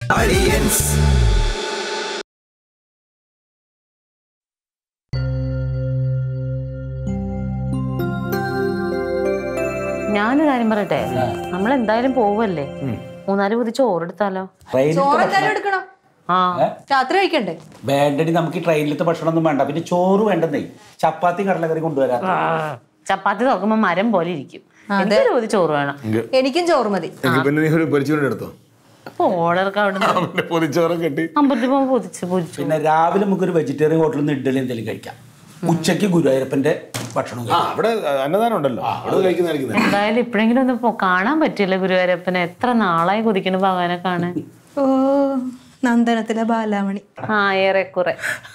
Aliens. ഞാനൊരു കാര്യം പറയട്ടെ നമ്മൾ എന്തായാലും പോവല്ലേ മൂന്നാല് പൊതി ചോറെടുത്താലോ ചോറ് എന്തായാലും എടുക്കണം ആ രാത്രി കഴിക്കണ്ടേ വേണ്ടടി നമുക്ക് ഈ ട്രെയിനിലത്തെ ഭക്ഷണമൊന്നും വേണ്ട പിന്നെ ചോറ് വേണ്ടെന്നേ ചപ്പാത്തി കടലക്കറി കൊണ്ടുവരാം ചപ്പാത്തി തുറക്കുമ്പോ മരം പോലെ ഇരിക്കും എനിക്കൊരു പൊതി ചോറ് വേണം എനിക്കും ചോറ് മതി എങ്കിൽ പിന്നെ നീ ഒരു പൊരിച്ചുകൊണ്ട് എടുത്തോ അപ്പൊ ഓർഡർക്ക് അവിടെ അവന്റെ പൊതിച്ചോറ് കെട്ടി അമ്പലത്തിൽ പോകുമ്പോ പൊതിച്ച് പൊതിച്ചു പിന്നെ രാവിലെ നമുക്കൊരു വെജിറ്റേറിയൻ ഹോട്ടലിൽ നിന്ന് ഇഡ്ഡലി എന്തെങ്കിലും കഴിക്കാം ഉച്ചയ്ക്ക് ഗുരുവായൂരപ്പന്റെ ഭക്ഷണം ആ കഴിക്കാം അവിടെ അന്നദാനം ഉണ്ടല്ലോ അവിടെ കഴിക്കുന്നതായിരിക്കും നല്ലത്. എന്തായാലും ഇപ്പോഴെങ്കിലും ഒന്ന് പോ- കാണാൻ പറ്റില്ല ഗുരുവായൂരപ്പനെ എത്ര നാളായി കൊതിക്കണ ഭഗവാനെ കാണാൻ ഓ നന്ദനത്തിലെ ബാലാമണി ആ ഏറെക്കുറെ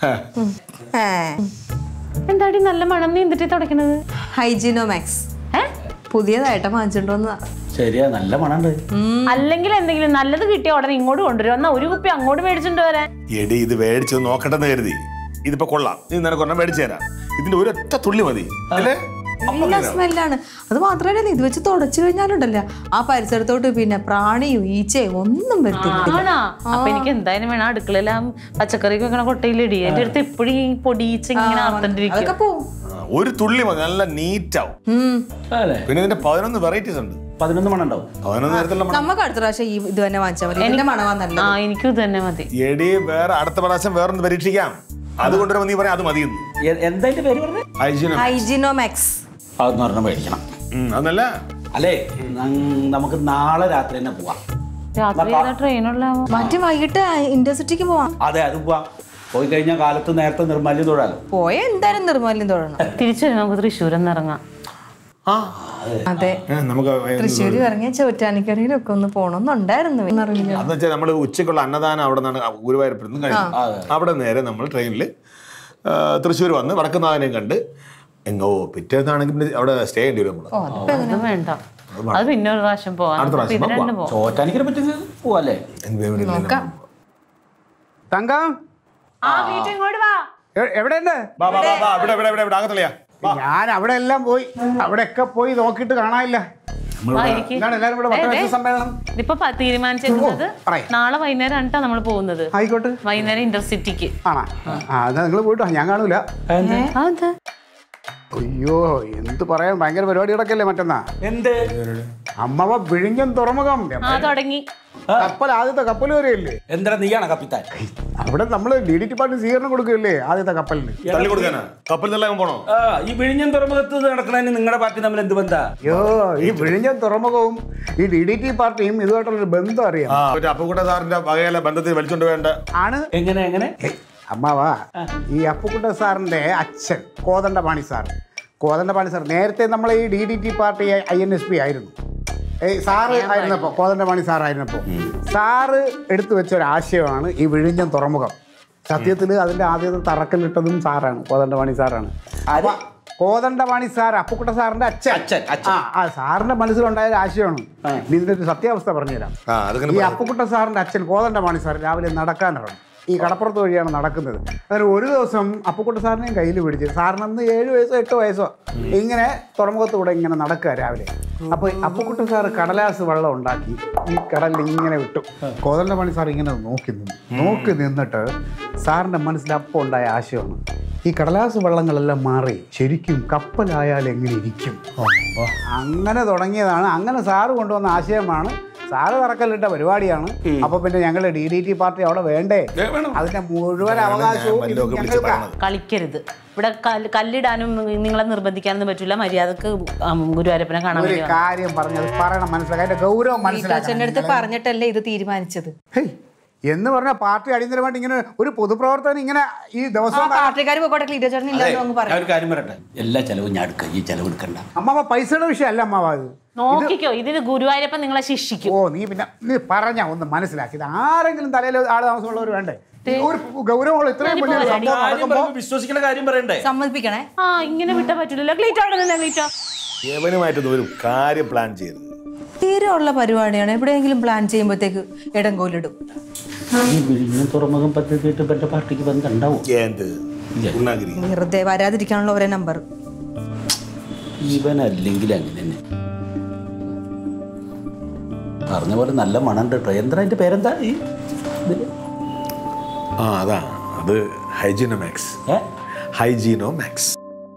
ഏ, എന്താടി നല്ല മണം നീ എന്തിട്ട് തുടക്കണത് ഹൈജിനോമാക്സ് ഏ പുതിയതായിട്ട് വാങ്ങിച്ചിട്ട് വന്നതാ ശരിയാ നല്ല മണമുണ്ട് അല്ലെങ്കിൽ എന്തെങ്കിലും നല്ലത് കിട്ടിയ ഉടനെ ഇങ്ങോട്ട് കൊണ്ടുവരും എന്നാ ഒരു കുപ്പി അങ്ങോട്ട് മേടിച്ചിട്ട് വരാൻ എടി ഇത് മേടിച്ചത് നോക്കട്ടെന്ന് കരുതി ഇതിപ്പോ കൊള്ളാം ഇത് നിനക്ക് ഒരെണ്ണം മേടിച്ചു തരാം ഇതിന്റെ ഒരൊറ്റ തുള്ളി മതി അല്ലേ നല്ല സ്മെല്ലാണ് അത് മാത്രമല്ല ഇത് വെച്ച് തുടച്ചു കഴിഞ്ഞാലുണ്ടല്ലോ ആ പരിസരത്തോട്ട് പിന്നെ പ്രാണിയും ഈച്ചയും ഒന്നും വരത്തില്ല ആണാ അപ്പൊ എനിക്ക് എന്തായാലും വേണം അടുക്കളയിലാം പച്ചക്കറി വെക്കണ കൊട്ടയിലിടി എന്റെ അടുത്ത് എപ്പോഴും ഈ പൊടിയിച്ച് ഇങ്ങനെ ആർത്തണ്ടിരിക്കും അതൊക്കെ പോവും ആ, ഒരു തുള്ളി മതി നല്ല നീറ്റാവും ഉം. അല്ലേ പിന്നെ ഇതിന്റെ പതിനൊന്ന് വെറൈറ്റീസ് ഉണ്ട് പതിനൊന്ന് മണം ഉണ്ടാവും പതിനൊന്ന് നേരത്തുള്ള മണം നമുക്ക് അടുത്ത പ്രാവശ്യം ഈ ഇത് തന്നെ വാങ്ങിച്ചാൽ മതി ഇതിന്റെ മണവാ നല്ലത് ആ എനിക്കും ഇത് തന്നെ മതി എടി വേറെ അടുത്ത പ്രാവശ്യം വേറൊന്ന് പരീക്ഷിക്കാം അത് കൊണ്ടുവരുമ്പോ നീ പറയാം അത് മതിയെന്ന് എ- എന്താ ഇതിന്റെ പേര് പറഞ്ഞത് ഹൈജീനം ഹൈജിനോമാക്സ് അതൊന്നും ഒരെണ്ണം മേടിക്കണം അതല്ല അല്ലേ നം- നമുക്ക് നാളെ രാത്രി തന്നെ പോവാം രാത്രി ഏതാ ട്രെയിനുള്ള മറ്റേ വൈകിട്ട് ഇന്റർസിറ്റിക്ക് പോവാം അതെ അത് പോവാം പോയി കഴിഞ്ഞാൽ കാലത്ത് നേരത്തെ നിർമ്മാല്യം തൊഴാലോ പോയ എന്തായാലും നിർമ്മല്യം തൊഴണം തിരിച്ചു വരും നമുക്ക് തൃശ്ശൂരിൽ നിന്ന് ഇറങ്ങാം ആ അതെ ഏ, നമുക്ക് തൃശ്ശൂർ ഇറങ്ങിയ ചോറ്റാനിക്കരയിലൊക്കെ ഒന്ന് പോണമെന്നുണ്ടായിരുന്നു എന്നറിയില്ല അതെന്ന് വെച്ചാൽ നമ്മൾ ഉച്ചയ്ക്കുള്ള അന്നദാനം അവിടെ നിന്നാണ് ഗുരുവായൂരപ്പെടുന്നു കഴിഞ്ഞു അവിടെ നേരെ നമ്മൾ ട്രെയിനിൽ തൃശ്ശൂർ വന്ന് വടക്കുന്നാഥനെയും കണ്ട് എങ്ങോ പിറ്റേന്നാണെങ്കിൽ പിന്നെ അവിടെ സ്റ്റേ ചെയ്യേണ്ടി വരും നമ്മൾ അത് വേണ്ട അത് പിന്നെ ഒരു പ്രാവശ്യം പോവാം അടുത്ത നമുക്ക് പ്രാവശ്യം ഇത് രണ്ടും പോവാം ചോറ്റാനിക്കിനെ പറ്റി പോവാല്ലേ നോക്കാം തങ്കം ആ വീട്ടിൽ ഇങ്ങോട്ട് വാ എ- എവിടെയുണ്ട് ബാ, ബാ, ബാ, ബാ, ഇവിടെ ഇവിടെ ഇവിടെ ഇവിടെ അകത്തളിയാ ഞാൻ അവിടെ എല്ലാം പോയി അവിടെയൊക്കെ പോയി നോക്കിയിട്ട് കാണാനില്ല വാ, ഇരിക്ക്. എന്താണ് എല്ലാവരും കൂടെ പത്രവേഷ ഏ, ഏ. സമ്മേളനം ഇതിപ്പോ പ- തീരുമാനിച്ചിരുന്നത് പറയാം. നാളെ വൈകുന്നേരം ആണ് നമ്മൾ പോകുന്നത് ആയിക്കോട്ടെ വൈകുന്നേരം ഇന്റർസിറ്റിക്ക് ആണാ ആ എന്നാ നിങ്ങൾ പോയിട്ടോ ഞാൻ കാണൂല അതെന്താ അയ്യോ എന്ത് പറയാൻ ഭയങ്കര പരിപാടികളൊക്കെ അല്ലേ മറ്റന്നാ എന്ത് അമ്മവ വിഴിഞ്ഞം തുറമുഖം ആ തുടങ്ങി കപ്പൽ ആദ്യത്തെ കപ്പൽ വരെയല്ലേ എന്താ നീയാണ് കപ്പിത്താൻ അവിടെ നമ്മൾ ഡി ഡി ടി പാർട്ടി സ്വീകരണം കൊടുക്കുകയല്ലേ ആദ്യത്തെ കപ്പലിന് തള്ളി കൊടുക്കാനാ കപ്പൽ നിന്നെല്ലാം പോണോ ആ ഈ വിഴിഞ്ഞം തുറമുഖത്ത് നടക്കണതിന് നിങ്ങളുടെ പാർട്ടി തമ്മിൽ എന്ത് ബന്ധാ അയ്യോ ഈ വിഴിഞ്ഞം തുറമുഖവും ഈ ഡി ഡി ടി പാർട്ടിയും ഇതുമായിട്ടുള്ളൊരു ബന്ധം അറിയാം ആ മറ്റേ അപ്പുക്കുട്ട സാറിന്റെ വകയിലെ ബന്ധത്തിൽ വലിച്ചോണ്ട് വേണ്ട ആണ് എങ്ങനെ എങ്ങനെ അമ്മാവാ ഈ അപ്പുക്കുട്ട സാറിന്റെ അച്ഛൻ കോതണ്ടപാണി സാർ കോതണ്ടപാണി സാർ നേരത്തെ നമ്മൾ ഈ D D T party I N S P ആയിരുന്നു ഏയ് സാറ് ആയിരുന്നപ്പോൾ കോതണ്ടപാണി സാർ ആയിരുന്നപ്പോൾ സാറ് എടുത്തു വെച്ച ഒരു ആശയമാണ് ഈ വിഴിഞ്ഞം തുറമുഖം സത്യത്തിൽ അതിന്റെ ആദ്യത്തെ തറക്കല്ലിട്ടതും സാറാണ് കോതണ്ടപാണി സാറാണ് അപ്പൊ കോതണ്ടപാണി സാർ അപ്പുക്കുട്ട സാറിന്റെ അച്ഛൻ അച്ഛൻ, അച്ഛൻ. ആ ആ സാറിന്റെ മനസ്സിലുണ്ടായ ഒരു ആശയമാണ് ഇനി ഇതിന്റെ ഒരു സത്യാവസ്ഥ പറഞ്ഞുതരാം ആ അതൊക്കെ ഈ അപ്പുക്കുട്ട സാറിന്റെ അച്ഛൻ കോതണ്ടമാണി സാർ രാവിലെ നടക്കാനിറങ്ങും ഈ കടപ്പുറത്ത് വഴിയാണ് നടക്കുന്നത് അങ്ങനെ ഒരു ദിവസം അപ്പുക്കുട്ട സാറിനെയും കയ്യിൽ പിടിച്ച് സാറിനന്ന് ഏഴ് വയസ്സോ എട്ട് വയസ്സോ ഇങ്ങനെ തുറമുഖത്തൂടെ ഇങ്ങനെ നടക്കുക രാവിലെ അപ്പോൾ അപ്പുക്കുട്ട സാറ് കടലാസ് വെള്ളം ഉണ്ടാക്കി ഈ കടലിൽ ഇങ്ങനെ വിട്ടു കോതണ്ടമണി സാർ ഇങ്ങനെ നോക്കി നിന്നു നോക്കി നിന്നിട്ട് സാറിൻ്റെ മനസ്സിൽ അപ്പോൾ ഉണ്ടായ ആശയമാണ് ഈ കടലാസ് വെള്ളങ്ങളെല്ലാം മാറി ശരിക്കും കപ്പലായാൽ എങ്ങനെ ഇരിക്കും അങ്ങനെ തുടങ്ങിയതാണ് അങ്ങനെ സാറ് കൊണ്ടുവന്ന ആശയമാണ് സാറ് തറക്കല്ലിട്ട പരിപാടിയാണ് അപ്പൊ പിന്നെ ഞങ്ങൾ ഡി ഡി ടി പാർട്ടി അവിടെ വേണ്ടേ അതിന്റെ മുഴുവൻ അവകാശവും ഇത് വല്ലതുമൊക്കെ വിളിച്ച് ഞങ്ങൾക്കാ. പറയണത്. കളിക്കരുത് ഇവിടെ കല്ല് കല്ലിടാനും നിങ്ങളെ നിർബന്ധിക്കാനൊന്നും പറ്റില്ല മര്യാദക്ക് ആം, ഗുരുവായൂരപ്പനെ കാണാൻ ഒരു വേണ്ടി കാര്യം പറഞ്ഞത് പറയണം മനസ്സിലാക്കി അതിന്റെ ഗൗരവം അച്ഛൻ്റെ അടുത്ത് മനസ്സിലാക്കി പറഞ്ഞിട്ടല്ലേ ഇത് തീരുമാനിച്ചത് എന്ന് പറഞ്ഞാൽ പാർട്ടി അടിയന്തരമായിട്ട് ഇങ്ങനെ ഒരു പൊതുപ്രവർത്തനം ഇങ്ങനെ ഈ ആ ദിവസം പാർട്ടിക്കാർ പോയിക്കോട്ടെ ക്ലീറ്റോ ചേട്ടൻ ഇല്ലെന്ന് അങ്ങ് ഞാൻ പറഞ്ഞു ഒരു കാര്യം പറയട്ടെ എല്ലാ ചെലവും ഞാൻ എടുക്കാം ഈ ചെലവ് എടുക്കണ്ട അമ്മാവ പൈസയുടെ വിഷയമല്ല അമ്മാവ ഇത് നോക്കിക്കോ ഇതിന് ഗുരുവായൂരപ്പൻ നിങ്ങളെ ശിക്ഷിക്കും ഓ നീ പിന്നെ നീ പറഞ്ഞ ഒന്ന് മനസ്സിലാക്കി ഇത് ആരെങ്കിലും തലയിൽ ആള് താമസമുള്ളവർ വേണ്ടേ ഈ ഒരു ഗൗരവമുള്ള ഇത്രയും വലിയ ഒരു സംഭവം കാര്യം നടക്കുമ്പോ പറയുമ്പോ വിശ്വസിക്കുന്ന കാര്യം പറയണ്ടേ സമ്മതിപ്പിക്കണേ ആ ഇങ്ങനെ വിട്ടാ പറ്റില്ലല്ലോ ക്ലീറ്റോ അവിടെ നിന്നേ ക്ലീറ്റോ യവനുമായിട്ട് ഒരു കാര്യം പ്ലാൻ ചെയ്തു തീരെ ഉള്ള പരിപാടിയാണ് എവിടെയെങ്കിലും പ്ലാൻ ചെയ്യുമ്പോഴത്തേക്ക് ഇടം കോലിടും ഈ വിഴിഞ്ഞം തുറമുഖം പദ്ധതിയായിട്ട് ഇവന്റെ പാർട്ടിക്ക് ബന്ധം ഉണ്ടാവും എന്ത് ഉണ്ണാഗിരി വെറുതെ വരാതിരിക്കാനുള്ള ഒരേ നമ്പർ ഇവനല്ലെങ്കിൽ അങ്ങനെ തന്നെ പറഞ്ഞ പോലെ നല്ല മണുണ്ട് കേട്ടോ എന്താ അതിന്റെ പേരെന്താ ഈ ആ അതാ അത് ഹൈജീനോമാക്സ് ഏ ഹൈജീനോമാക്സ്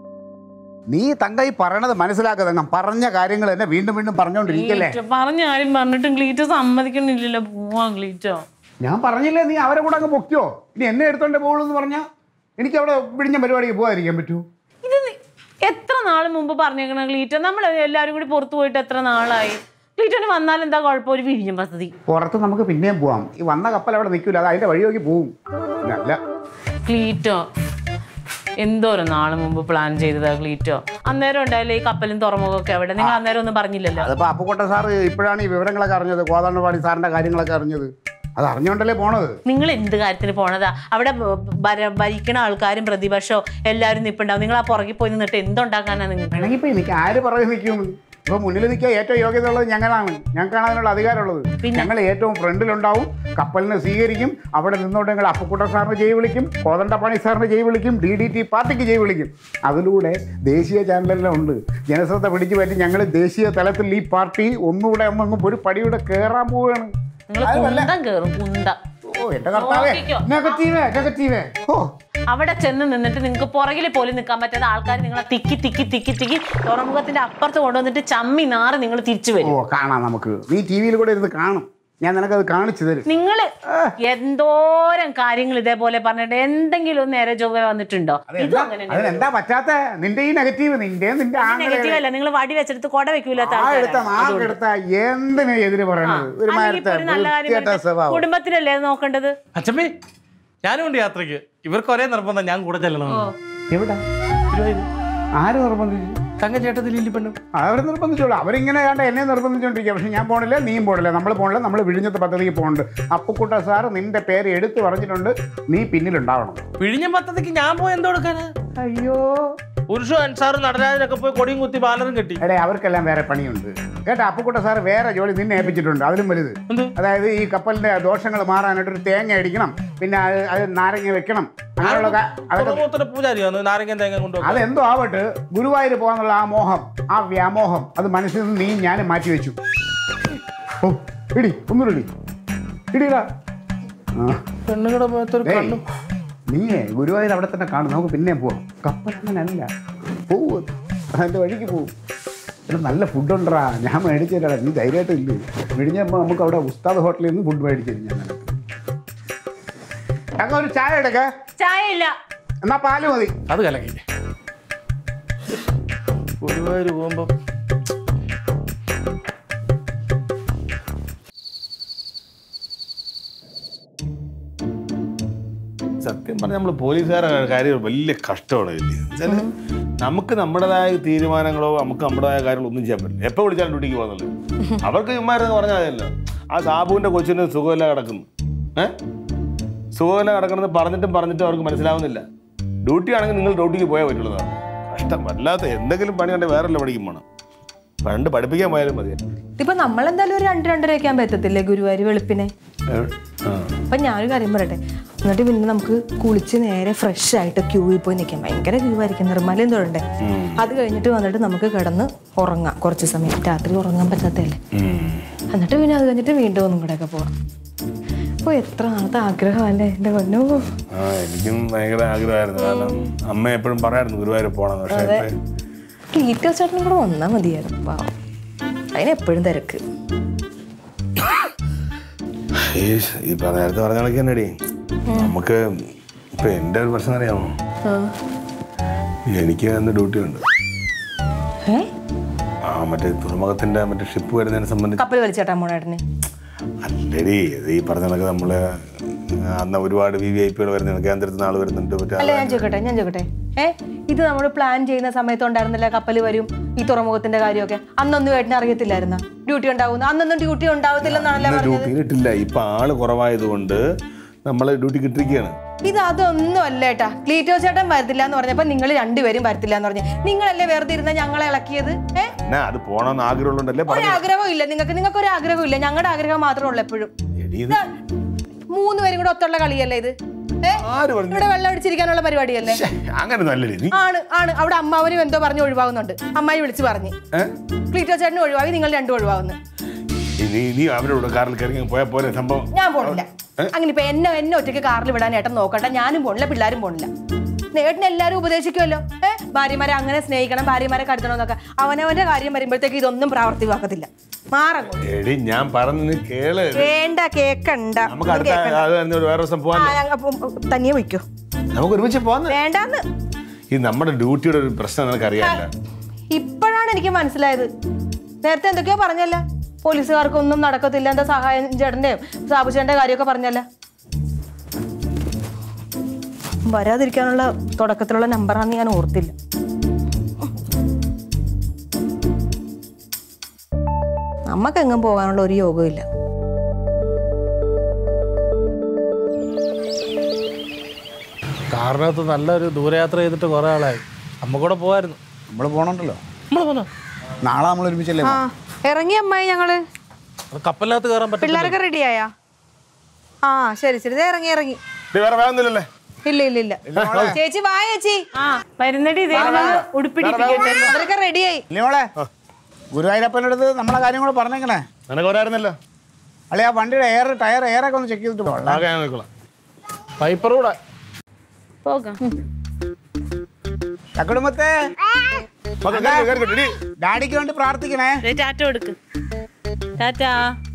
നീ തങ്ക ഈ പറയണത് മനസ്സിലാക്കുക തങ്കം പറഞ്ഞ കാര്യങ്ങൾ തന്നെ വീണ്ടും വീണ്ടും പറഞ്ഞുകൊണ്ടിരിക്കല്ലേ ഗ്ലീറ്റോ, പറഞ്ഞ ആരും പറഞ്ഞിട്ടും ഗ്ലീറ്റോ സമ്മതിക്കണില്ലല്ലോ പോവാ ഗ്ലീറ്റോ ഞാൻ പറഞ്ഞില്ലേ നീ അവരെ കൂടെ അങ്ങ് പൊക്കിയോ ഇനി എന്നെ എടുത്തോണ്ടേ പോകുള്ളൂ എന്ന് പറഞ്ഞാൽ എനിക്ക് അവിടെ വിഴിഞ്ഞ പരിപാടിക്ക് പോകാതിരിക്കാൻ പറ്റൂ ഇത് നി- എത്ര നാൾ മുമ്പ് പറഞ്ഞേക്കണ ഗ്ലീറ്റോ നമ്മൾ എല്ലാവരും കൂടി പുറത്തു പോയിട്ട് എത്ര നാളായി ഗ്ലീറ്റോന് വന്നാൽ എന്താ കുഴപ്പം ഒരു വിഴിഞ്ഞം പദ്ധതി പുറത്ത് നമുക്ക് പിന്നെയും പോവാം ഈ വന്ന കപ്പൽ അവിടെ നിൽക്കില്ല അത് അതിന്റെ വഴി നോക്കി പോവും അല്ല ക്ലീറ്റോ എന്തോരം നാള് മുമ്പ് പ്ലാൻ ചെയ്തതാ ക്ലീറ്റോ അന്നേരം ഉണ്ടായില്ലേ ഈ കപ്പലും തുറമുഖമൊക്കെ അവിടെ നിങ്ങൾ അന്നേരം ഒന്നും പറഞ്ഞില്ലല്ലോ അതിപ്പോ അപ്പുക്കോട്ട സാറ് ഇപ്പോഴാണ് ഈ വിവരങ്ങളൊക്കെ അറിഞ്ഞത് കോതാണ്ടപാടി സാറിന്റെ കാര്യങ്ങളൊക്കെ അറിഞ്ഞത് അത് അറിഞ്ഞുകൊണ്ടല്ലേ പോണത് നിങ്ങൾ എന്ത് കാര്യത്തിന് പോണതാ അവിടെ ബ- ഭര- ഭരിക്കണ ആൾക്കാരും പ്രതിപക്ഷവും എല്ലാവരും നിൽപ്പുണ്ടാവും നിങ്ങൾ ആ പുറകിൽ പോയി നിന്നിട്ട് എന്തുണ്ടാക്കാനാ നിങ്ങൾക്ക് വേണമെങ്കിൽ ഇപ്പൊ എനിക്ക് ആര് പറയും നിൽക്കും ഇപ്പൊ മുന്നിൽ നിൽക്കാൻ ഏറ്റവും യോഗ്യത ഉള്ളത് ഞങ്ങളാണ് ഞങ്ങൾക്കാണ് അതിനുള്ള അധികാരമുള്ളത് ഞങ്ങൾ ഏറ്റവും ഫ്രണ്ടിലുണ്ടാവും കപ്പലിനെ സ്വീകരിക്കും അവിടെ നിന്നോണ്ട് ഞങ്ങൾ അപ്പുക്കുട്ട സാറിന് ജയ് വിളിക്കും കോതണ്ടപ്പാണി സാറിന് ജയ് വിളിക്കും ഡി ഡി ടി പാർട്ടിക്ക് ജയ് വിളിക്കും അതിലൂടെ ദേശീയ ചാനലെല്ലാം ഉണ്ട് ജനശ്രദ്ധ പിടിച്ചു പറ്റി ഞങ്ങൾ ദേശീയ തലത്തിൽ ഈ പാർട്ടി ഒന്നുകൂടെ ഒന്നങ്ങ് ഒരു പടിയുടെ കയറാൻ പോവുകയാണ് നിങ്ങൾ കുന്തം കയറും കുന്തം ഓ എന്റെ കർത്താവേ നോക്കിക്കോ. നെഗറ്റീവേ നെഗറ്റീവേ ഓ അവിടെ ചെന്ന് നിന്നിട്ട് നിങ്ങൾക്ക് പുറകിൽ പോലും നിൽക്കാൻ പറ്റാത്ത ആൾക്കാർ നിങ്ങളെ തിക്കി തിക്കി തിക്കി തിക്കി തുറമുഖത്തിന്റെ അപ്പുറത്ത് കൊണ്ടുവന്നിട്ട് ചമ്മി നാറ് നിങ്ങൾ തിരിച്ചു ഓ വരും കാണാം നമുക്ക് നീ ടി വിയിൽ കൂടെ ഇരുന്ന് കാണും ഞാൻ നിനക്കത് കാണിച്ചു തരും നിങ്ങൾ എന്തോരം കാര്യങ്ങൾ ഇതേപോലെ പറഞ്ഞിട്ട് എന്തെങ്കിലും ഒന്ന് നേരെ ചൊവ്വ വന്നിട്ടുണ്ടോ ഇതും അങ്ങനെ അതിനെന്താ പറ്റാത്ത നിന്റെ ഈ നെഗറ്റീവ് നിന്റെ നിന്റെ ആംഗിള് നെഗറ്റീവ് അല്ല നിങ്ങൾ വടി വെച്ചെടുത്ത് കൊട വെക്കൂലാത്ത ആ ആൾക്കാരാ. എടുത്ത നാക്കെടുത്ത എന്തിനു എതിര് പറയണത് ഒരു അല്ലെങ്കിൽ ഇപ്പൊ മാരത്തെ ഒരു നല്ല കാര്യം വൃത്തികെട്ട പറഞ്ഞിട്ട് സ്വഭാവം കുടുംബത്തിനല്ലേ അത് നോക്കേണ്ടത് അച്ഛമ്മേ ഞാനും ഉണ്ട് യാത്രയ്ക്ക് ഇവർക്ക് ഒരേ നിർബന്ധം ഞാൻ കൂടെ ചെല്ലണം എവിടെ ആര് നിർബന്ധിച്ചു തങ്ക ചേട്ടത്തിൽ ഇല്ലി പെണ്ണും അവർ നിർബന്ധിച്ചോളൂ അവരിങ്ങനെ കണ്ട എന്നെ നിർബന്ധിച്ചോണ്ടിരിക്കുക പക്ഷെ ഞാൻ പോണില്ല നീയും പോണില്ല നമ്മൾ പോണില്ല നമ്മൾ വിഴിഞ്ഞത്തെ പദ്ധതിക്ക് പോകുന്നുണ്ട് അപ്പുക്കുട്ട സാർ നിന്റെ പേര് എടുത്തു പറഞ്ഞിട്ടുണ്ട് നീ പിന്നിലുണ്ടാവണം പിഴിഞ്ഞ പദ്ധതിക്ക് ഞാൻ പോയി എന്തോ കൊടുക്കാനാ അയ്യോ പുരുഷ അൻസാർ നടരാജനൊക്കെ പോയി കൊടിയും കുത്തി ബാലറും കെട്ടി എടേ അവർക്കെല്ലാം വേറെ പണിയുണ്ട് കേട്ടോ അപ്പുക്കുട്ട സാർ വേറെ ജോലി നിന്നെ ഏൽപ്പിച്ചിട്ടുണ്ട് അതിലും വലുത് എന്ത്? അതായത് ഈ കപ്പലിന്റെ ദോഷങ്ങൾ മാറാനായിട്ട് ഒരു തേങ്ങ അടിക്കണം പിന്നെ അത് അത് നാരങ്ങ വെക്കണം അങ്ങനെയുള്ള കാ- അതൊക്കെ തുറമുഖത്തിന്റെ പൂജാരിയാന്ന് നാരങ്ങ തേങ്ങ കൊണ്ടുപോകും അതെന്തോ ആവട്ടെ ഗുരുവായൂർ പോകാന്നുള്ള ആ മോഹം ആ വ്യാമോഹം അത് മനസ്സിൽ നിന്ന് നീ ഞാനും മാറ്റി വെച്ചു ഓ ഇടി ഒന്നുകൂടി ഇടി ഇടിടാ ആ പെണ്ണുങ്ങളുടെ മുഖത്തൊരു ഏയ്, കണ്ണും നീയേ ഗുരുവായൂർ അവിടെ തന്നെ കാണും നമുക്ക് പിന്നെയും പോവാം കപ്പൽ അങ്ങനല്ല പോവും അതിൻ്റെ വഴിക്ക് പോവും ഇവിടെ നല്ല ഫുഡ് ഉണ്ടറാ ഞാൻ മേടിച്ചു തരാടാ നീ ധൈര്യമായിട്ട് ഇല്ലേ മേടിഞ്ഞപ്പോൾ നമുക്ക് അവിടെ ഉസ്താദ് ഹോട്ടലിൽ നിന്ന് ഫുഡ് മേടിച്ചു തരും ഞാൻ നിനക്ക് അങ്ങ് ഒരു ചായ എടുക്ക ചായ ഇല്ല എന്നാ പാല് മതി അത് കലക്കി ഗുരുവായൂർ പോകുമ്പോ സത്യം പറഞ്ഞാൽ നമ്മൾ പോലീസുകാരുടെ കാര്യം വലിയ കഷ്ടമാണ് ഇല്ലേ വെച്ചാല് നമുക്ക് നമ്മുടേതായ തീരുമാനങ്ങളോ നമുക്ക് നമ്മുടേതായ കാര്യങ്ങളോ ഒന്നും ചെയ്യാൻ പറ്റില്ല എപ്പോൾ വിളിച്ചാലും ഡ്യൂട്ടിക്ക് പോകുന്നുള്ളൂ അവർക്ക് ഇമാരെന്ന് പറഞ്ഞാൽ അതല്ലോ ആ സാബുവിന്റെ കൊച്ചിന് സുഖമില്ല കിടക്കുന്നു ഏഹ് സുഖമില്ല കിടക്കണമെന്ന് പറഞ്ഞിട്ടും പറഞ്ഞിട്ടും അവർക്ക് മനസ്സിലാവുന്നില്ല ഡ്യൂട്ടി ആണെങ്കിൽ നിങ്ങൾ ഡ്യൂട്ടിക്ക് പോയാൽ പറ്റുള്ളതാണ് കഷ്ടം വല്ലാത്ത എന്തെങ്കിലും പണി കണ്ടെങ്കിൽ വേറെ പണിക്കും വേണം പണ്ട് പഠിപ്പിക്കാൻ പോയാലും മതി ഇപ്പൊ നമ്മളെന്തായാലും ഒരു രണ്ട് രണ്ടര വെക്കാൻ പറ്റത്തില്ലേ ഗുരുവായൂർ വെളുപ്പിനെ ആ. അപ്പൊ ഞാനൊരു കാര്യം പറയട്ടെ എന്നിട്ട് പിന്നെ നമുക്ക് കുളിച്ച് നേരെ ഫ്രഷ് ആയിട്ട് ക്യൂവിൽ പോയി നിൽക്കാം ഭയങ്കര ക്യൂ ആയിരിക്കും നിർമ്മലയും തൊഴണ്ടേ അത് കഴിഞ്ഞിട്ട് വന്നിട്ട് നമുക്ക് കിടന്ന് ഉറങ്ങാം കുറച്ച് സമയം രാത്രി ഉറങ്ങാൻ പറ്റാത്തല്ലേ ഉം. എന്നിട്ട് പിന്നെ അത് കഴിഞ്ഞിട്ട് വീണ്ടും ഒന്നും കൂടെ ഒക്കെ പോവാം ഓ എത്ര നാളത്തെ ആഗ്രഹമല്ലേ എൻ്റെ കൊന്നോ ആ എനിക്കും ഭയങ്കര ആഗ്രഹമായിരുന്നു കാരണം അമ്മ എപ്പോഴും പറയായിരുന്നു ഗുരുവായൂർ പോകണം പക്ഷേ ഇപ്പൊ ക്ലീറ്റോ ചേട്ടനും കൂടെ വന്നാൽ മതിയായിരുന്നു പാവം അതിനെപ്പോഴും തിരക്ക് ഈ ഈ പറഞ്ഞ നേരത്തെ പറഞ്ഞ കണക്ക് തന്നെടി നമുക്ക് ഇപ്പൊ എൻ്റെ ഒരു പ്രശ്നം അറിയാമോ എനിക്ക് അന്ന് ഡ്യൂട്ടി ഉണ്ട് ഏ ആ മറ്റേ തുറമുഖത്തിന്റെ മറ്റേ ഷിപ്പ് വരുന്നതിനെ സംബന്ധിച്ച് കപ്പൽ വലിച്ചേട്ടാ മോണേട്ടന് അല്ലടി ഇത് ഈ പറഞ്ഞ കണക്ക് നമ്മള് അന്ന് ഒരുപാട് വി വി ഐ പികൾ വരുന്നുണ്ട് കേന്ദ്രത്തിൽ നിന്ന് ആൾ വരുന്നുണ്ട് മറ്റേ അല്ല ഞാൻ ചോദിക്കട്ടെ ഞാൻ ചോദിക്കട്ടെ ഏ ഇത് നമ്മൾ പ്ലാൻ ചെയ്യുന്ന സമയത്ത് ഉണ്ടായിരുന്നില്ല കപ്പൽ വരും ഈ തുറമുഖത്തിന്റെ കാര്യമൊക്കെ അന്നൊന്നും ഏട്ടനെ അറിയത്തില്ലായിരുന്ന ഡ്യൂട്ടി ഉണ്ടാവുന്നു അന്നൊന്നും ഡ്യൂട്ടി ഉണ്ടാവത്തില്ലെന്നാണല്ലേ പറഞ്ഞത് ഡ്യൂട്ടി കിട്ടില്ല ഇപ്പൊ ആള് കുറവായതുകൊണ്ട് നമ്മള് ഡ്യൂട്ടി കിട്ടിരിക്കുകയാണ് ഇത് അതൊന്നും അല്ല ഏട്ടാ ക്ലീറ്റോ ചേട്ടൻ വരത്തില്ല എന്ന് പറഞ്ഞപ്പോ നിങ്ങൾ രണ്ടുപേരും വരത്തില്ല എന്ന് പറഞ്ഞു നിങ്ങളല്ലേ വെറുതെ ഇരുന്ന ഞങ്ങളെ ഇളക്കിയത് ഏ എന്നാ അത് പോണമെന്ന് ആഗ്രഹമുള്ളതുകൊണ്ടല്ലേ ഒരു പറഞ്ഞു ആഗ്രഹവും ഇല്ല നിങ്ങൾക്ക് നിങ്ങൾക്ക് ഒരു ആഗ്രഹവും ഇല്ല ഞങ്ങളുടെ ആഗ്രഹം മാത്രമേ ഉള്ളൂ എപ്പോഴും എടി ഇത് മൂന്ന് പേരും കൂടെ ഒത്തുള്ള കളിയല്ലേ ഇത് ഏ ആര് പറഞ്ഞു ഇവിടെ വെള്ളം അടിച്ചിരിക്കാനുള്ള പരിപാടിയല്ലേ ശ്ശെ, അങ്ങനെ നല്ലടി നീ ആണ് ആണ് അവിടെ അമ്മാവനും എന്തോ പറഞ്ഞ് ഒഴിവാകുന്നുണ്ട് അമ്മായി വിളിച്ച് പറഞ്ഞ് ഏ? ക്ലീറ്റോ ചേട്ടന് ഒഴിവാക്കി നിങ്ങൾ രണ്ടും ഒഴിവാകുന്നു ഈ നീ നീ അവരോട് കാറിൽ കയറി പോയാൽ പോരെ സംഭവം ഞാൻ പോണില്ല അങ്ങനെ ഇപ്പൊ എന്നെ എന്നെ ഒറ്റയ്ക്ക് കാറിൽ വിടാൻ ഏട്ടൻ നോക്കട്ടെ ഞാനും പോണില്ല പിള്ളേരും പോണില്ല നേട്ടൻ എല്ലാരും ഉപദേശിക്കുമല്ലോ ഏ ഭാര്യമാരെ അങ്ങനെ സ്നേഹിക്കണം ഭാര്യമാരെ കരുതണം എന്നൊക്കെ അവനവന്റെ കാര്യം വരുമ്പോഴത്തേക്ക് ഇതൊന്നും പ്രാവർത്തികമാക്കത്തില്ല മാറങ്ങോട്ട് എടി ഞാൻ പറഞ്ഞു നീ കേള് വേണ്ട കേക്കണ്ട നമുക്ക് അടുത്ത അത് തന്നെ ഒരു വേറെ ദിവസം പോവാൻ തനിയെ വയ്ക്കോ നമുക്ക് ഒരുമിച്ച് പോവാന്ന് വേണ്ടാന്ന് ഈ നമ്മുടെ ഡ്യൂട്ടിയുടെ ഒരു പ്രശ്നം നിനക്ക് അറിയാമല്ല ഇപ്പോഴാണ് എനിക്ക് മനസ്സിലായത് നേരത്തെ എന്തൊക്കെയോ പറഞ്ഞല്ല പോലീസുകാർക്കൊന്നും നടക്കത്തില്ല എന്താ സഹായം ചേട്ടന്റെയും സാബുചേട്ടന്റെ കാര്യമൊക്കെ പറഞ്ഞല്ല വരാതിരിക്കാനുള്ള തുടക്കത്തിലുള്ള നമ്പറാന്ന് ഞാൻ ഓർത്തില്ല നമ്മക്കെങ്ങും പോകാനുള്ള ഒരു യോഗവും ഇല്ല കാറിനകത്ത് നല്ലൊരു ദൂരയാത്ര ചെയ്തിട്ട് കുറെ ആളായി നമ്മ കൂടെ പോവായിരുന്നു നമ്മൾ പോകണുണ്ടല്ലോ നമ്മള് പോന്നോ നാളെ നമ്മൾ ഒരുമിച്ചല്ലേ ആ ഇറങ്ങി അമ്മായി ഞങ്ങള് അത് കപ്പലിനകത്ത് കയറാൻ പറ്റില്ല പിള്ളേരൊക്കെ റെഡിയായാ ആ ശരി ശരി ദേ ഇറങ്ങി ഇറങ്ങി നീ വേറെ വേണമെന്നില്ലല്ലേ ഇല്ല ഇല്ല ഇല്ല ചേച്ചി വാ ചേച്ചി ആ വരുന്നടി ഇതേ ഉടുപ്പിടിപ്പിക്കട്ടെ അവരൊക്കെ റെഡിയായി ഇല്ലേ മോളെ ഗുരുവായൂരപ്പൻ്റെ അടുത്ത് നമ്മളെ കാര്യം കൂടെ പറഞ്ഞേക്കണേ നിനക്ക് വരായിരുന്നല്ലോ അല്ലെ ആ വണ്ടിയുടെ എയർ ടയർ എയറൊക്കെ ഒന്ന് ചെക്ക് ചെയ്തിട്ട് പോകണം ആകെ ഞാൻ നോക്കണം പൈപ്പർ കൂടെ പോകാം കുടുംബത്തെ മക്കൾ കയറി കയറി കയറി. എടി, ഡാഡിക്ക് വേണ്ടി പ്രാർത്ഥിക്കണേ ദേ ടാറ്റ കൊടുക്ക് ടാറ്റാ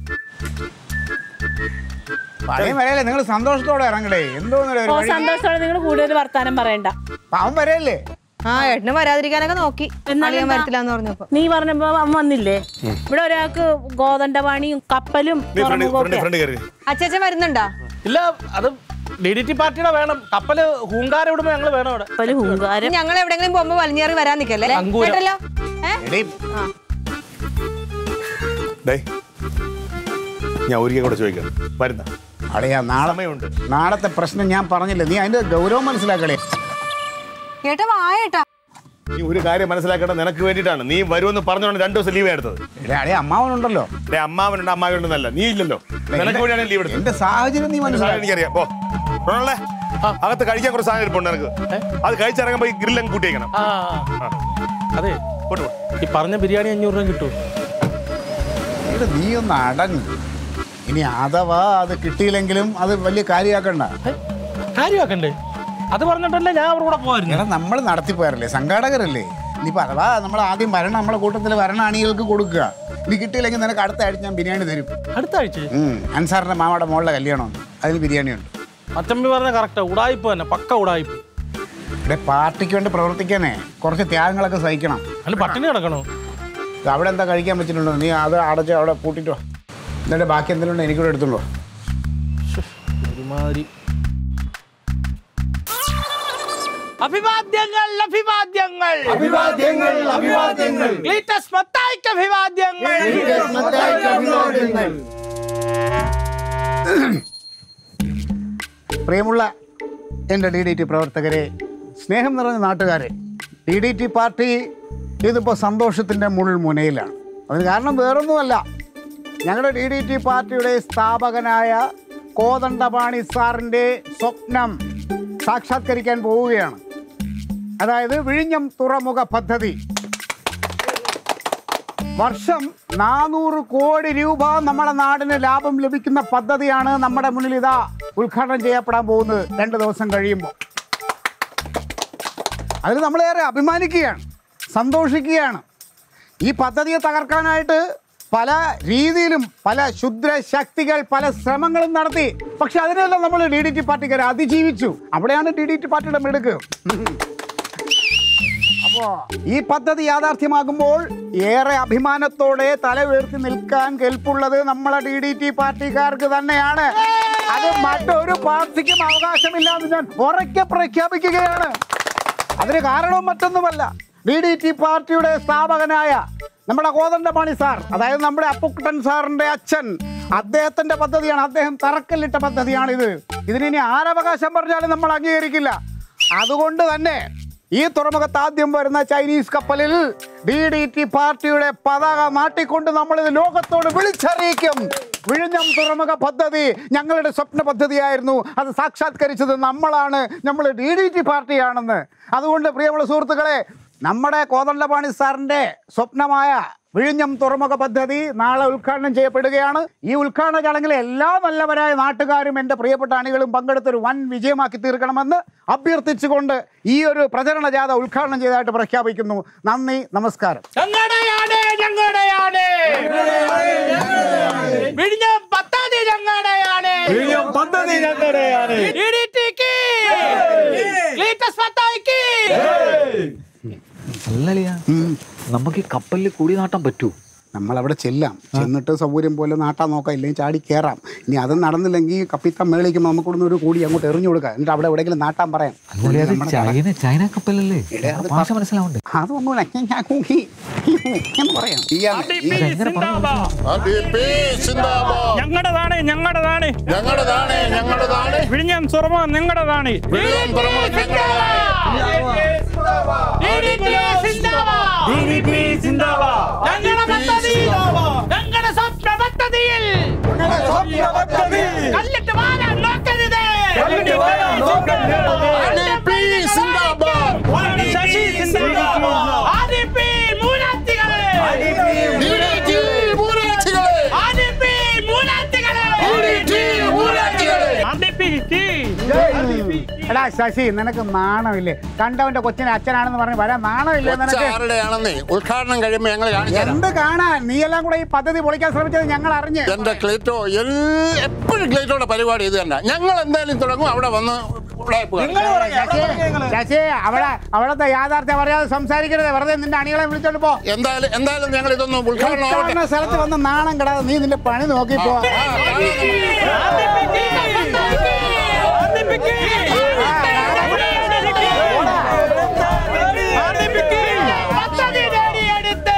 പഴയ വരെയല്ലേ നിങ്ങൾ സന്തോഷത്തോടെ ഇറങ്ങടേ എന്തോന്നല്ലേ ഒരു ഓ വഴി സന്തോഷത്തോടെ നിങ്ങൾ കൂടുതൽ വർത്താനം പറയണ്ട പാവം വരെയല്ലേ ആ ഏട്ടന് വരാതിരിക്കാനൊക്കെ നോക്കി അളിയൻ വരത്തില്ല എന്ന് പറഞ്ഞപ്പോ നീ പറഞ്ഞപ്പോ അവൻ വന്നില്ലേ ഇവിടെ ഒരാൾക്ക് ഗോതണ്ട പണിയും കപ്പലും നീ ഫ്രണ്ട് ഫ്രണ്ട് തുറമുഖമൊക്കെ ഫ്രണ്ട് കയറി അച്ഛൻ വരുന്നുണ്ടോ ഇല്ല അത് ഡി ഡി ടി പാർട്ടിയുടെ വേണം കപ്പല് ഹൂങ്കാര വിടുമ്പോ ഞങ്ങള് വേണം അവിടെ കപ്പല് ഹൂങ്കാരം ഞങ്ങൾ എവിടെങ്കിലും പോകുമ്പോ വലിഞ്ഞേറി വരാൻ നിക്കല്ലേ അങ്കൂരം. കേട്ടല്ലോ ഏ എടീ ഡേ ഞാൻ ഒരിക്കൽ കൂടെ ചോദിക്കാം വരുന്ന അളിയാ നാളെ സമയമുണ്ട് നാളത്തെ പ്രശ്നം ഞാൻ പറഞ്ഞില്ലേ നീ അതിന്റെ ഗൗരവം മനസ്സിലാക്കണേ ഏട്ടാ വായേട്ടാ നീ ഒരു കാര്യം മനസ്സിലാക്കേണ്ടത് നിനക്ക് വേണ്ടിയിട്ടാണ് നീ വരുമെന്ന് പറഞ്ഞുകൊണ്ട് രണ്ടു ദിവസം ലീവ് എടുത്തത് എടേ അളിയ അമ്മാവനുണ്ടല്ലോ ഡേ അമ്മാവനുണ്ട് അമ്മാവനുണ്ടെന്നല്ല നീ ഇല്ലല്ലോ നിനക്ക് വേണ്ടിയാണ് ലീവ് എടുത്തത് എന്റെ സാഹചര്യം നീ ഒരു സാധനം മനസ്സിലാക്കി എനിക്കറിയാം പോ റോണല്ലേ അകത്ത് കഴിക്കാൻ കുറച്ച് സാധനം ഇരിപ്പുണ്ട് നിനക്ക് അത് കഴിച്ചിറങ്ങുമ്പോ ഈ ഗ്രില്ലങ്ങ് കൂട്ടിയേക്കണം ആ അതെ പോട്ട് പോ. ഈ പറഞ്ഞ ബിരിയാണി അഞ്ഞൂറ് രൂപ കിട്ടും എടാ, നീ ഒന്ന് അടങ്ങ് ഇനി അഥവാ അത് കിട്ടിയില്ലെങ്കിലും അത് വലിയ കാര്യമാക്കണ്ട കാര്യമാക്കണ്ടേ അത് പറഞ്ഞിട്ടല്ലേ ഞാൻ അവരുടെ കൂടെ പോവായിരുന്നു എടാ നമ്മൾ നടത്തിപ്പോയല്ലേ സംഘാടകരല്ലേ ഇനിയിപ്പോൾ അഥവാ നമ്മൾ ആദ്യം വരണം നമ്മളെ കൂട്ടത്തിൽ വരണ അണികൾക്ക് കൊടുക്കുക ഇനി കിട്ടിയില്ലെങ്കിൽ നിനക്ക് അടുത്ത ആഴ്ച ഞാൻ ബിരിയാണി തരും അടുത്ത ആഴ്ച ഉം, അൻസാറിന്റെ മാമയുടെ മോളുടെ കല്യാണമുണ്ട് അതിന് ബിരിയാണി ഉണ്ട് അച്ചമ്പി പറഞ്ഞ കറക്റ്റാ ഉടായിപ്പ് തന്നെ പക്ക ഉടായിപ്പ് ഇവിടെ പാർട്ടിക്ക് വേണ്ടി പ്രവർത്തിക്കാനേ കുറച്ച് ത്യാഗങ്ങളൊക്കെ സഹിക്കണം അതിന് പട്ടിണി കിടക്കണോ ഇത് അവിടെ എന്താ കഴിക്കാൻ പറ്റുന്നുണ്ടോ നീ അത് അടച്ച് അവിടെ കൂട്ടിട്ടോ എന്നിട്ട് ബാക്കി എന്തെങ്കിലും ഉണ്ടോ എനിക്കൂടെ എടുത്തുള്ളൂ ഒരുമാതിരി അഭിവാദ്യങ്ങൾ അഭിവാദ്യങ്ങൾ അഭിവാദ്യങ്ങൾ അഭിവാദ്യങ്ങൾ ക്ലീറ്റസ് മത്തായിക്ക് അഭിവാദ്യങ്ങൾ പ്രിയമുള്ള എൻ്റെ ഡി ഡി ടി പ്രവർത്തകരെ സ്നേഹം നിറഞ്ഞ നാട്ടുകാരെ ഡി ഡി ടി പാർട്ടി ഇതിപ്പോൾ സന്തോഷത്തിൻ്റെ മുൾമുനയിലാണ് അതിന് കാരണം വേറൊന്നുമല്ല ഞങ്ങളുടെ ഡി ഡി ടി പാർട്ടിയുടെ സ്ഥാപകനായ കോദണ്ഡപാണി സാറിൻ്റെ സ്വപ്നം സാക്ഷാത്കരിക്കാൻ പോവുകയാണ് അതായത് വിഴിഞ്ഞം തുറമുഖ പദ്ധതി വർഷം നാനൂറ് കോടി രൂപ നമ്മുടെ നാടിന് ലാഭം ലഭിക്കുന്ന പദ്ധതിയാണ് നമ്മുടെ മുന്നിൽ ഇതാ ഉദ്ഘാടനം ചെയ്യപ്പെടാൻ പോകുന്നത് രണ്ട് ദിവസം കഴിയുമ്പോൾ അതിന് നമ്മളേറെ അഭിമാനിക്കുകയാണ് സന്തോഷിക്കുകയാണ് ഈ പദ്ധതിയെ തകർക്കാനായിട്ട് പല രീതിയിലും പല ക്ഷുദ്ര ശക്തികൾ പല ശ്രമങ്ങളും നടത്തി പക്ഷെ അതിനെല്ലാം നമ്മൾ ഡി ഡി ടി പാർട്ടിക്കാർ അതിജീവിച്ചു അവിടെയാണ് ഡി ഡി ടി പാർട്ടിയുടെ മിടുക്ക് അപ്പോ ഈ പദ്ധതി യാഥാർത്ഥ്യമാകുമ്പോൾ ഏറെ അഭിമാനത്തോടെ തല ഉയർത്തി നിൽക്കാൻ കെൽപ്പുള്ളത് നമ്മളെ ഡി ഡി ടി പാർട്ടിക്കാർക്ക് തന്നെയാണ് അത് മറ്റൊരു പാർട്ടിക്കും അവകാശമില്ല എന്ന് ഞാൻ ഉറക്കെ പ്രഖ്യാപിക്കുകയാണ് അതിന് കാരണവും മറ്റൊന്നുമല്ല ഡി ഡി ടി പാർട്ടിയുടെ സ്ഥാപകനായ നമ്മുടെ കോതണ്ടമണി സാർ അതായത് നമ്മുടെ അപ്പുക്കുട്ടൻ സാറിന്റെ അച്ഛൻ അദ്ദേഹത്തിന്റെ പദ്ധതിയാണ് അദ്ദേഹം തറക്കല്ലിട്ട പദ്ധതിയാണിത് ഇതിനി ആരവകാശം പറഞ്ഞാലും നമ്മൾ അംഗീകരിക്കില്ല അതുകൊണ്ട് തന്നെ ഈ തുറമുഖത്ത് ആദ്യം വരുന്ന ചൈനീസ് കപ്പലിൽ ഡി ഡി ടി പാർട്ടിയുടെ പതാക നാട്ടിക്കൊണ്ട് നമ്മൾ ഇത് ലോകത്തോട് വിളിച്ചറിയിക്കും വിഴിഞ്ഞം തുറമുഖ പദ്ധതി ഞങ്ങളുടെ സ്വപ്ന പദ്ധതിയായിരുന്നു അത് സാക്ഷാത്കരിച്ചത് നമ്മളാണ് നമ്മൾ ഡി ഡി ടി പാർട്ടിയാണെന്ന് അതുകൊണ്ട് പ്രിയമുള്ള സുഹൃത്തുക്കളെ നമ്മുടെ കോതണ്ടപാണി സാറിൻ്റെ സ്വപ്നമായ വിഴിഞ്ഞം തുറമുഖ പദ്ധതി നാളെ ഉദ്ഘാടനം ചെയ്യപ്പെടുകയാണ് ഈ ഉദ്ഘാടന ചടങ്ങിൽ എല്ലാ നല്ലവരായ നാട്ടുകാരും എൻ്റെ പ്രിയപ്പെട്ട അണികളും പങ്കെടുത്തൊരു വൻ വിജയമാക്കി തീർക്കണമെന്ന് അഭ്യർത്ഥിച്ചുകൊണ്ട് ഈ ഒരു പ്രചരണ ജാഥ ഉദ്ഘാടനം ചെയ്തതായിട്ട് പ്രഖ്യാപിക്കുന്നു നന്ദി നമസ്കാരം ഞങ്ങളുടെയാണ് ഞങ്ങളുടെയാണ് വിഴിഞ്ഞം പദ്ധതി ഞങ്ങളുടെയാണ് പദ്ധതി ഞങ്ങളുടെയാണ് ഇടിറ്റിക്ക് ലേറ്റസ്റ്റ് പത്തായിക്ക് അല്ലളിയ നമുക്ക് ഈ കപ്പലിൽ കൂടി നാട്ടാൻ പറ്റൂ നമ്മളവിടെ ചെല്ലാം ചെന്നിട്ട് സൗകര്യം പോലെ നാട്ടാൻ നോക്കാം ഇല്ലെങ്കിൽ ചാടി കയറാം ഇനി അത് നടന്നില്ലെങ്കിൽ കപ്പിത്താൻ മേളിക്കുമ്പോൾ നമുക്കിവിടുന്ന് ഒരു കൂടി അങ്ങോട്ട് എറിഞ്ഞു കൊടുക്കാം എന്നിട്ട് അവിടെ എവിടെയെങ്കിലും നാട്ടാൻ പറയാം അല്ലളിയ അത് ചൈന ചൈന കപ്പലല്ലേ ഭാഷ മനസ്സിലാവണ്ടേ അതൊന്നുമില്ല ഞാൻ- ഞാൻ കൂക്കി എന്ന് പറയാം ചെയ്യാം എങ്ങനെ പറഞ്ഞു ഞങ്ങളുടെതാണ് ഞങ്ങളുടെതാണ് ഞങ്ങളുടെതാണ് ഞങ്ങളുടെതാണ് വിഴിഞ്ഞം തുറമുഖം നിങ്ങളുടെതാണ് ഞങ്ങളുടെ പദ്ധതി ഞങ്ങളുടെ സ്വപ്ന പദ്ധതിയിൽ കല്ലിട്ട് വാരാൻ നോക്കരുത് RDP മൂലാത്തികളെ RDP മൂലാത്തികളെ എടാ ശശി നിനക്ക് നാണമില്ലേ കണ്ടവന്റെ കൊച്ചിനെ അച്ഛനാണെന്ന് പറഞ്ഞ് വരാൻ നാണമില്ലേ നിനക്ക് ആരുടെയാണെന്നേ ഉദ്ഘാടനം കഴിയുമ്പോ ഞങ്ങൾ കാണിച്ചു തരാം. എന്ത് കാണാൻ നീ എല്ലാം കൂടെ ഈ പദ്ധതി പൊളിക്കാൻ ശ്രമിച്ചത് ഞങ്ങൾ അറിഞ്ഞ് എന്റെ ക്ലീറ്റോ എപ്പോഴും ക്ലീറ്റോയുടെ പരിപാടി ഇത് തന്നെ ഞങ്ങൾ എന്തായാലും തുടങ്ങും അവിടെ വന്ന് ഉടായിപ്പ് കാണിക്കും. ശശി ശശി അവിടെ അവിടത്തെ യാഥാർത്ഥ്യം പറയാതെ സംസാരിക്കരുത് വെറുതെ നിന്റെ അണികളെ വിളിച്ചോണ്ട് പോ എന്തായാലും എന്തായാലും ഞങ്ങൾ ഇതൊന്നും ഉദ്ഘാടനം ആവട്ടെ ഉദ്ഘാടന സ്ഥലത്ത് വന്ന് നാണം കിടാതെ നീ നിന്റെ പണി നോക്കി പോ പദ്ധതി നേടിയെടുത്ത്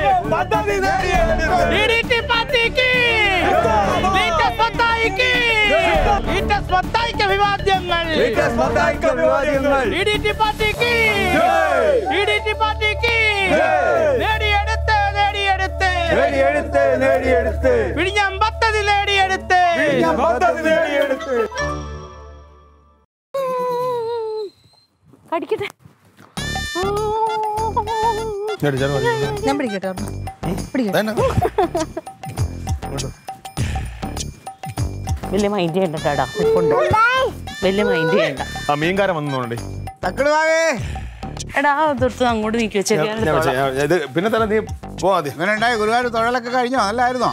ഇടിറ്റി പാർട്ടിക്ക് ലേറ്റസ്റ്റ് പത്തായിക്ക് ലേറ്റസ്റ്റ് പത്തായിക്ക് അഭിവാദ്യങ്ങൾ ഇടിറ്റി പാർട്ടിക്ക് ഇടിറ്റി പാർട്ടിക്ക് നേടിയെടുത്ത് നേടിയെടുത്ത് നേടിയെടുത്ത് നേടിയെടുത്ത് വിഴിഞ്ഞം പദ്ധതി നേടിയെടുത്ത് പദ്ധതി നേടിയെടുത്ത് കടിക്കട്ടെ ഞാൻ പിടിക്കട്ടെ ഒരെണ്ണം. പിടിക്കട്ടെ വലിയ മൈൻഡ് ചെയ്യണ്ട കേടാ ഉപ്പുണ്ട് വലിയ മൈൻഡ് ചെയ്യണ്ട ആ മീൻകാരൻ വന്നു തോന്നണ്ടേ തക്കിടുവാവേ എടാ അതെടുത്ത് അങ്ങോട്ട് നീക്കി വെച്ചേ ഞാൻ- ഞാൻ വെച്ചേ, ഞാൻ- ഇത് പിന്നെ തന്നെ നീ പോ ആദ്യം ഇങ്ങനെ ഉണ്ടായി ഗുരുവായൂർ തൊഴിലൊക്കെ കഴിഞ്ഞോ നല്ലായിരുന്നോ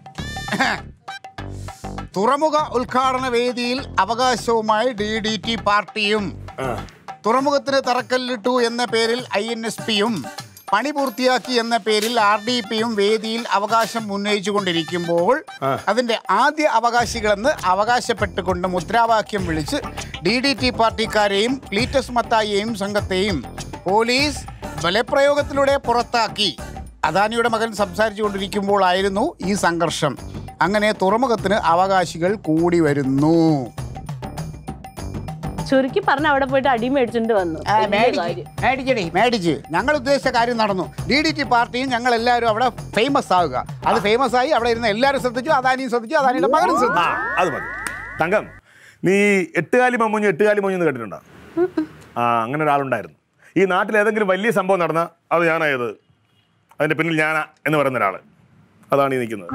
തുറമുഖ ഉദ്ഘാടന വേദിയിൽ അവകാശവുമായി ഡി ഡി ടി പാർട്ടിയും തുറമുഖത്തിന് തറക്കല്ലിട്ടു എന്ന പേരിൽ ഐ എൻ എസ് പിയും പണി പൂർത്തിയാക്കി എന്ന പേരിൽ ആർ ഡി പിയും വേദിയിൽ അവകാശം ഉന്നയിച്ചു കൊണ്ടിരിക്കുമ്പോൾ അതിന്റെ ആദ്യ അവകാശികളെന്ന് അവകാശപ്പെട്ടുകൊണ്ട് മുദ്രാവാക്യം വിളിച്ച് ഡി ഡി ടി പാർട്ടിക്കാരെയും ക്ലീറ്റസ് മത്തായിയെയും സംഘത്തെയും പോലീസ് ബലപ്രയോഗത്തിലൂടെ പുറത്താക്കി അദാനിയുടെ മകൻ സംസാരിച്ചു കൊണ്ടിരിക്കുമ്പോഴായിരുന്നു ഈ സംഘർഷം അങ്ങനെ തുറമുഖത്തിന് അവകാശികൾ കൂടി വരുന്നു ചുരുക്കി പറഞ്ഞ അവിടെ പോയിട്ട് അടി മേടിച്ചിട്ട് വന്നു ആ, വലിയ മേടിച്ച്, കാര്യം. മേടിച്ചടി മേടിച്ച് ഞങ്ങൾ ഉദ്ദേശിച്ച കാര്യം നടന്നു ഡി ഡി ടി പാർട്ടിയും ഞങ്ങൾ എല്ലാവരും അവിടെ ഫേമസ് ആവുക അത് ഫേമസ് ആയി അവിടെ ഇരുന്ന് എല്ലാവരും ശ്രദ്ധിച്ചു അദാനിയും ശ്രദ്ധിച്ചു അദാനിയുടെ മകനും ആ ശ്രദ്ധിച്ചു അത് മതി തങ്കം നീ എട്ടുകാലി മമ്മൂഞ്ഞ് എട്ടുകാലി മമ്മൂഞ്ഞ് എന്ന് കേട്ടിട്ടുണ്ടോ ആ അങ്ങനെ ഒരാളുണ്ടായിരുന്നു ഈ നാട്ടിൽ ഏതെങ്കിലും വലിയ സംഭവം നടന്ന അത് ഞാനായത് അതിന്റെ പിന്നിൽ ഞാനാ എന്ന് പറയുന്ന ഒരാള് അതാണ് ഈ നിൽക്കുന്നത്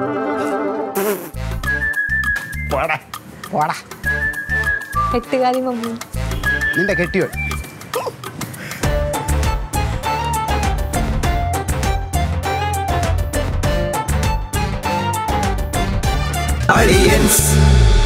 പോടാ. പോടാ എട്ടുകാലി മമ്മി നിന്റെ കെട്ടിയോ Aliens